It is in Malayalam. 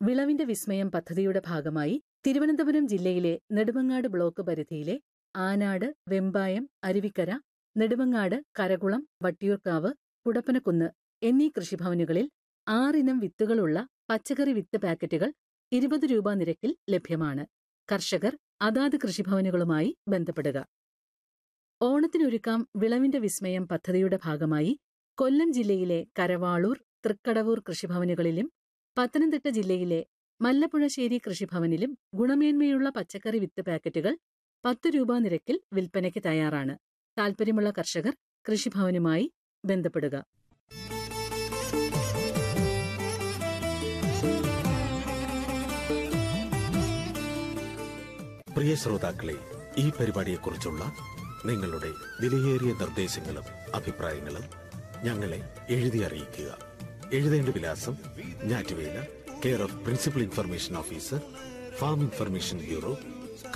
വിളവിന്റെ വിസ്മയം പദ്ധതിയുടെ ഭാഗമായി തിരുവനന്തപുരം ജില്ലയിലെ നെടുമങ്ങാട് ബ്ലോക്ക് പരിധിയിലെ ആനാട് വെമ്പായം അരുവിക്കര നെടുമങ്ങാട് കരകുളം വട്ടിയൂർക്കാവ് കുടപ്പനക്കുന്ന് എന്നീ കൃഷിഭവനുകളിൽ ആറിനം വിത്തുകളുള്ള പച്ചക്കറി വിത്ത് പാക്കറ്റുകൾ ഇരുപത് രൂപ നിരക്കിൽ ലഭ്യമാണ് കർഷകർ അതാത് കൃഷിഭവനുകളുമായി ബന്ധപ്പെടുക ഓണത്തിനൊരുക്കാം വിളവിന്റെ വിസ്മയം പദ്ധതിയുടെ ഭാഗമായി കൊല്ലം ജില്ലയിലെ കരവാളൂർ തൃക്കടവൂർ കൃഷിഭവനുകളിലും പത്തനംതിട്ട ജില്ലയിലെ മല്ലപ്പുഴശ്ശേരി കൃഷിഭവനിലും ഗുണമേന്മയുള്ള പച്ചക്കറി വിത്ത് പാക്കറ്റുകൾ പത്ത് രൂപ നിരക്കിൽ വിൽപ്പനയ്ക്ക് തയ്യാറാണ് താൽപ്പര്യമുള്ള കർഷകർ കൃഷിഭവനുമായി ബന്ധപ്പെടുക പ്രിയ ശ്രോതാക്കളെ ഈ പരിപാടിയെക്കുറിച്ചുള്ള നിങ്ങളുടെ വിലയേറിയ നിർദ്ദേശങ്ങളും അഭിപ്രായങ്ങളും ഞങ്ങളെ എഴുതി അറിയിക്കുക എഴുതേണ്ട വിലാസം Njattuvela care of principal information officer farm information bureau